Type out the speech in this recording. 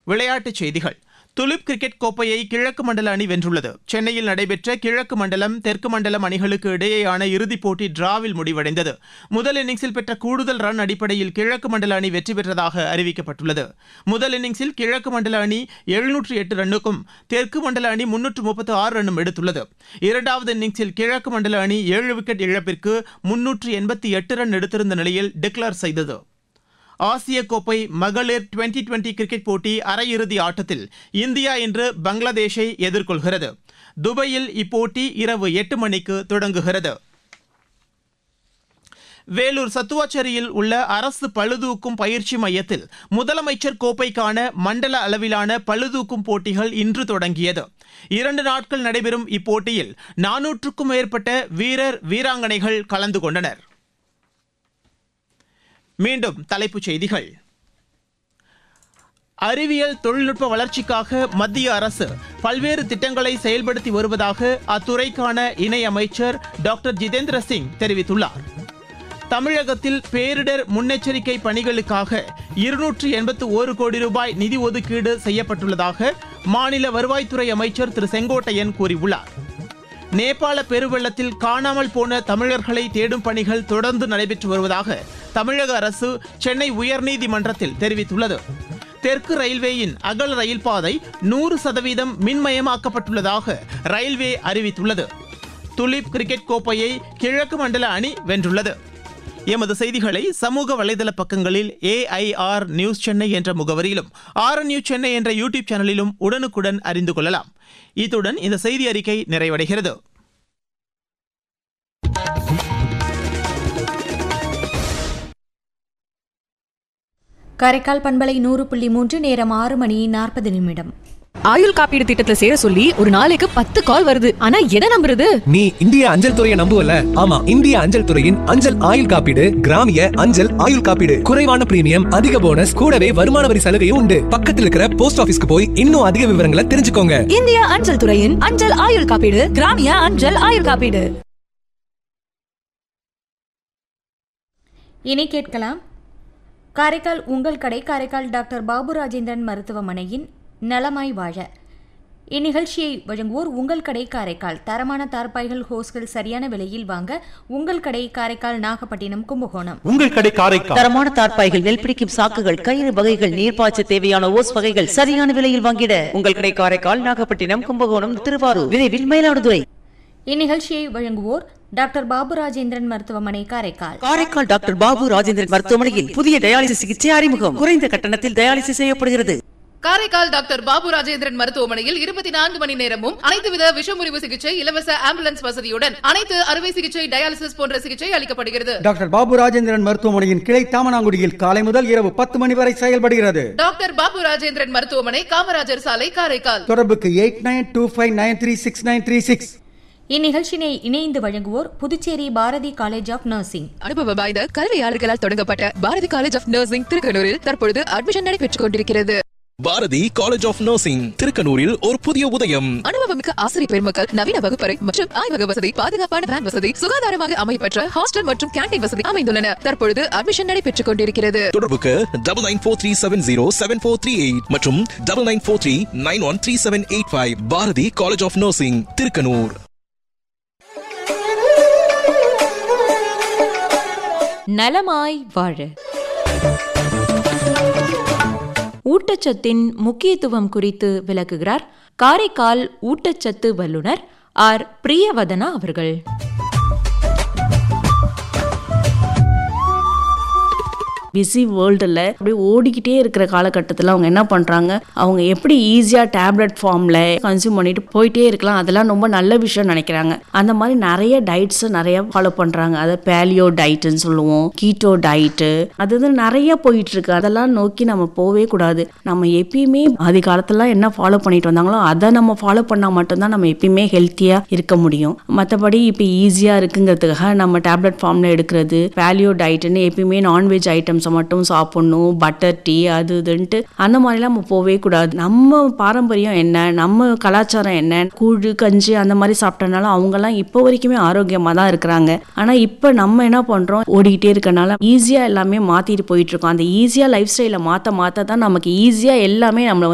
விளையாட்டுச் செய்திகள் tulip cricket கோப்பையை கிழக்கு மண்டல அணி வென்றுள்ளது சென்னையில் நடைபெற்ற கிழக்கு மண்டலம் தெற்கு மண்டலம் அணிகளுக்கு இடையேயான இறுதிப் போட்டி டிராவில் முடிவடைந்தது முதல் இன்னிங்ஸில் பெற்ற கூடுதல் ரன் அடிப்படையில் கிழக்கு மண்டல அணி வெற்றி பெற்றதாக அறிவிக்கப்பட்டுள்ளது முதல் இன்னிங்ஸில் கிழக்கு மண்டல அணி எழுநூற்று எட்டு ரன்னுக்கும் தெற்கு மண்டல அணி முன்னூற்று முப்பத்து ஆறு ரன்னும் எடுத்துள்ளது இரண்டாவது இன்னிங்ஸில் கிழக்கு மண்டல அணி ஏழு விக்கெட் இழப்பிற்கு முன்னூற்று எண்பத்தி எட்டு ரன் எடுத்திருந்த நிலையில் டிக்ளேர் செய்தது ஆசிய கோப்பை மகளிர் டுவெண்டி டுவெண்டி கிரிக்கெட் போட்டி அரையிறுதி ஆட்டத்தில் இந்தியா இன்று பங்களாதேஷை எதிர்கொள்கிறது துபாயில் இப்போட்டி இரவு எட்டு மணிக்கு தொடங்குகிறது வேலூர் சத்துவாச்சேரியில் உள்ள அரசு பளுதூக்கும் பயிற்சி மையத்தில் முதலமைச்சர் கோப்பைக்கான மண்டல அளவிலான பளுதூக்கும் போட்டிகள் இன்று தொடங்கியது இரண்டு நாட்கள் நடைபெறும் இப்போட்டியில் நானூற்றுக்கும் மேற்பட்ட வீரர் வீராங்கனைகள் கலந்து கொண்டனர் மீண்டும் தலைப்புச் செய்திகள் அறிவியல் தொழில்நுட்ப வளர்ச்சிக்காக மத்திய அரசு பல்வேறு திட்டங்களை செயல்படுத்தி வருவதாக அத்துறைக்கான இணை அமைச்சர் டாக்டர் ஜிதேந்திர சிங் தெரிவித்துள்ளார் தமிழகத்தில் பேரிடர் முன்னெச்சரிக்கை பணிகளுக்காக இருநூற்று எண்பத்து ஒரு கோடி ரூபாய் நிதி ஒதுக்கீடு செய்யப்பட்டுள்ளதாக மாநில வருவாய்த்துறை அமைச்சர் திரு செங்கோட்டையன் கூறியுள்ளார் நேபாள பெருவெள்ளத்தில் காணாமல் போன தமிழர்களை தேடும் பணிகள் தொடர்ந்து நடைபெற்று வருவதாக தமிழக அரசு சென்னை உயர்நீதிமன்றத்தில் தெரிவித்துள்ளது தெற்கு ரயில்வேயின் அகல் ரயில் பாதை நூறு சதவீதம் மின்மயமாக்கப்பட்டுள்ளதாக ரயில்வே அறிவித்துள்ளது துலிப் கிரிக்கெட் கோப்பையை கிழக்கு மண்டல அணி வென்றுள்ளது எமது செய்திகளை சமூக வலைதள பக்கங்களில் ஏஐஆர் நியூஸ் சென்னை என்ற முகவரியிலும் ஆர் நியூஸ் சென்னை என்ற யூடியூப் சேனலிலும் உடனுக்குடன் அறிந்து கொள்ளலாம் இத்துடன் இந்த செய்தி அறிக்கை நிறைவடைகிறது காரைக்கால் பண்பலை நூறு புள்ளி மூன்று நேரம் ஆறு மணி நாற்பது நிமிடம் ஆயுள் காப்பீடு திட்டத்துல சேர சொல்லி ஒரு நாளைக்கு பத்து கால் வருது ஆனா எதை நம்புறது நீ இந்திய அஞ்சல் துறையை நம்புவல ஆமா இந்திய அஞ்சல் துறையின் அஞ்சல் ஆயுள் காப்பீடு கிராமிய அஞ்சல் ஆயுள் காப்பீடு குறைவான பிரீமியம் அதிக போனஸ் கூடவே வருமான வரி சலுகையும் உண்டு பக்கத்தில் இருக்கிற போஸ்ட் ஆபீஸ்க்கு போய் இன்னும் அதிக விவரங்களை தெரிஞ்சுக்கோங்க இந்திய அஞ்சல் துறையின் அஞ்சல் ஆயுள் காப்பீடு கிராமிய அஞ்சல் ஆயுள் காப்பீடு இனி கேட்கலாம் காரைக்கால் உங்கள் கடை காரைக்கால் டாக்டர் பாபு ராஜேந்திரன் மருத்துவமனையின் நலமாய் வாழ இந்நிகழ்ச்சியை வழங்குவோர் உங்கள் கடை காரைக்கால் தரமான தார்பாய்கள் ஹோஸ்கள் சரியான விலையில் வாங்க உங்கள் கடை காரைக்கால் நாகப்பட்டினம் கும்பகோணம் உங்கள் கடை காரைக்கால் தரமான தார்ப்பாய்கள் நெல் பிடிக்கும் சாக்குகள் கயிறு வகைகள் நீர்ப்பாய்ச்ச தேவையான ஓஸ் வகைகள் சரியான விலையில் வாங்கிட உங்கள் கடை காரைக்கால் நாகப்பட்டினம் கும்பகோணம் திருவாரூர் விரைவில் மயிலாடுதுறை இந்நிகழ்ச்சியை வழங்குவோர் டாக்டர் பாபு ராஜேந்திரன் மருத்துவமனை காரைக்கால் காரைக்கால் டாக்டர் பாபு ராஜேந்திரன் மருத்துவமனையில் புதிய டயாலிசிஸ் சிகிச்சை அறிமுகம் குறைந்த கட்டணத்தில் டயாலிசிஸ் செய்யப்படுகிறது காரைக்கால் டாக்டர் பாபு ராஜேந்திரன் மருத்துவமனையில் இருபத்தி நான்கு மணி நேரமும் அனைத்து வித விஷமுறிவு சிகிச்சை இலவச ஆம்புலன்ஸ் வசதியுடன் அனைத்து அறுவை சிகிச்சை டயாலிசிஸ் போன்ற சிகிச்சை அளிக்கப்படுகிறது டாக்டர் பாபு ராஜேந்திரன் மருத்துவமனையின் கிளை தாமனாங்குடியில் காலை முதல் இரவு பத்து மணி வரை செயல்படுகிறது டாக்டர் பாபு ராஜேந்திரன் மருத்துவமனை காமராஜர் சாலை காரைக்கால் தொடர்புக்கு eight nine two five nine three six nine three six இந்நிகழ்ச்சியினை இணைந்து வழங்குவோர் Puducherry Bharathi college of nursing அனுபவம் வாய்ந்த கல்வியாளர்களால் தொடங்கப்பட்ட பாரதி காலேஜ் ஆஃப் நர்சிங் திருக்கனூரில் தற்பொழுது அட்மிஷன் நடைபெற்றுக் கொண்டிருக்கிறது பாரதி காலேஜ் ஆஃப் நர்சிங் திருக்கனூரில் ஒரு புதிய உதயம் அனுபவமிக்க ஆசிரியர் பெருமக்கள் நவீன வகுப்பறை மற்றும் ஆய்வக வசதி பாதுகாப்பான வேன் வசதி சுகாதாரமாக அமைப்பற்ற ஹாஸ்டல் மற்றும் கேண்டீன் வசதி அமைந்துள்ளன தற்பொழுது அட்மிஷன் நடைபெற்றுக் கொண்டிருக்கிறது தொடர்புக்கு double nine four three seven zero seven four three eight மற்றும் double nine four three nine one three seven eight five Bharathi college of nursing Thirukanur நலமாய் வாழ ஊட்டச்சத்தின் முக்கியத்துவம் குறித்து விளக்குகிறார் காரைக்கால் ஊட்டச்சத்து வல்லுனர் ஆர் பிரியவதனா அவர்கள் பிஸி வேர்ல்டில் அப்படியே ஓடிக்கிட்டே இருக்கிற காலகட்டத்தில் அவங்க என்ன பண்ணுறாங்க அவங்க எப்படி ஈஸியாக டேப்லெட் ஃபார்மில் கன்சியூம் பண்ணிட்டு போயிட்டே இருக்கலாம் அதெல்லாம் ரொம்ப நல்ல விஷயம் நினைக்கிறாங்க அந்த மாதிரி நிறைய டயட்ஸை நிறைய ஃபாலோ பண்ணுறாங்க அதை பேலியோ டயட்டுன்னு சொல்லுவோம் கீட்டோ டயட்டு அது இது நிறைய போயிட்டு இருக்கு அதெல்லாம் நோக்கி நம்ம போவே கூடாது நம்ம எப்பயுமே ஆதி காலத்துலலாம் என்ன ஃபாலோ பண்ணிட்டு வந்தாங்களோ அதை நம்ம ஃபாலோ பண்ணால் மட்டும்தான் நம்ம எப்பயுமே ஹெல்த்தியாக இருக்க முடியும் மற்றபடி இப்போ ஈஸியாக இருக்குங்கிறதுக்காக நம்ம டேப்லெட் ஃபார்மில் எடுக்கிறது வேல்யூ டயட்டுன்னு எப்பயுமே நான்வெஜ் ஐட்டம்ஸை மட்டும் சாப்பிட்ணும் பட்டர் டீ அது இதுன்ட்டு அந்த மாதிரிலாம் நம்ம போவே கூடாது நம்ம பாரம்பரியம் என்ன நம்ம கலாச்சாரம் என்ன கூழு கஞ்சி அந்த மாதிரி சாப்பிட்டனால அவங்கெல்லாம் இப்போ வரைக்குமே ஆரோக்கியமாக தான் இருக்கிறாங்க ஆனால் இப்போ நம்ம என்ன பண்ணுறோம் ஓடிக்கிட்டே இருக்கனால ஈஸியாக எல்லாமே மாற்றிட்டு போயிட்டு இருக்கோம் அந்த ஈஸியாக லைஃப் ஸ்டைலை மாற்ற மாற்ற தான் நமக்கு ஈஸியாக எல்லாமே நம்மளை